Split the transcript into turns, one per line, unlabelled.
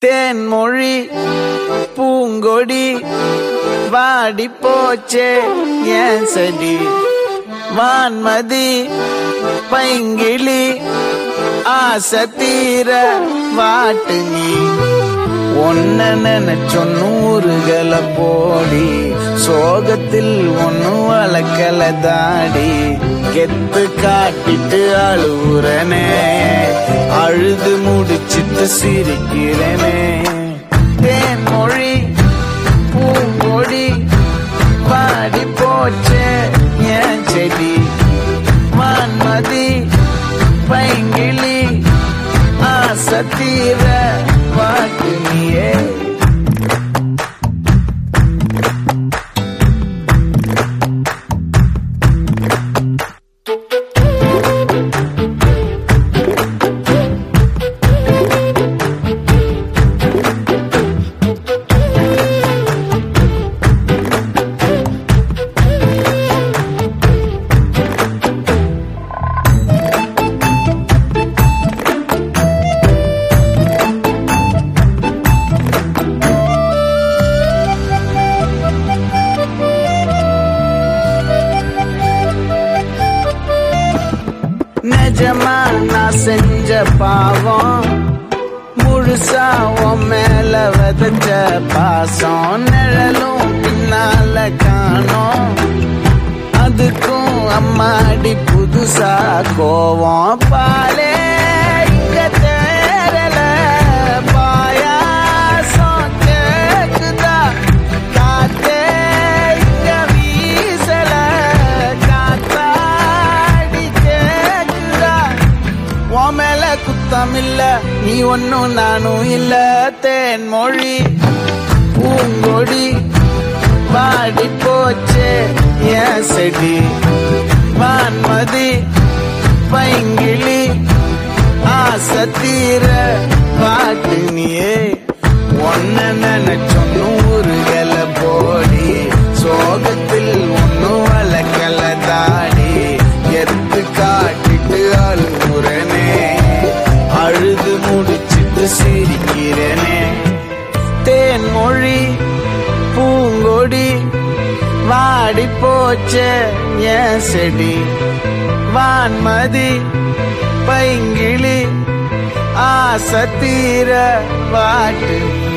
தேன்மொழி பூங்கொடி வாடி போச்சே ஏன் செடி வான்மதி பைங்கிளி ஆசை தீர வாட்டு நீ ஒன்ன நினைச்சொ நூறுகளை போடி சோகத்தில் ஒன்னு வளர்க்கல தாடி கெத்து காட்டிட்டு அழுவுறனே அழுது முடிச்சிட்டு சிரிக்கிறனே தேன்மொழி பூங்கொடி பாடி போச்சே ஏன் செடி வான்மதி பைங்கிளி ஆசை தீர வாட்டு நீயே நிஜமா நான் செஞ்ச பாவம் முழுசா உன் மேல விதைச்ச பாசம் நிழலும் பின்னால காணோம் அதுக்கும் அம்மாடி புதுசா கோவம் பாலே இங்க தேரல பாயாசம் கேக்குதா காத்தே இங்க வீசல காத்தாடி கேக்குதா உன் மேல குத்தம் இல்ல நீ ஒன்னும் நானும் இல்ல தேன்மொழி பூங்கொடி வாடி போச்சே ஏன் செடி வான்மதி பைங்கிளி ஆசை தீர பாட்டு நீயே ஒன்ன நினைச்சோ நூறுகள போடி சோகத்தில் ஒன்னும் வளர்க்கல தாடி எத்து காட்டிட்டு அழுகுறனே அழுது முடிச்சிட்டு சிரிக்கிறனே தேன்மொழி பூங்கொடி வாடி போச்சே ஏன் செடி வான்மதி பைங்கிளி ஆசை தீர வாட்டு